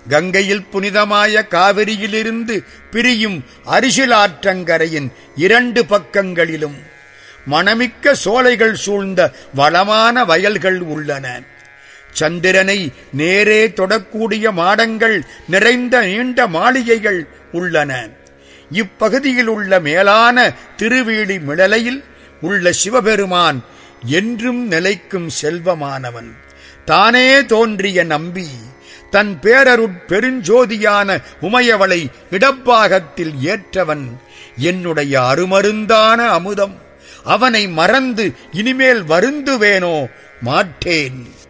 கங்கையில் புனிதமாய காவிரியிலிருந்து பிரியும் அரிசிலாற்றங்கரையின் இரண்டு பக்கங்களிலும் மணமிக்க சோலைகள் சூழ்ந்த வளமான வயல்கள் உள்ளன சந்திரனை நேரே தொடக்கூடிய மாடங்கள் நிறைந்த நீண்ட மாளிகைகள் உள்ளன இப்பகுதியில் உள்ள மேலான திருவீழி மிளலையில் உள்ள சிவபெருமான் என்றும் நிலைக்கும் செல்வமானவன் தானே தோன்றிய நம்பி தன் பேரருட் பெருஞ்சோதியான உமையவளை இடப்பாகத்தில் ஏற்றவன் என்னுடைய அருமருந்தான அமுதம் அவனை மறந்து இனிமேல் வருந்துவேனோ மாட்டேன்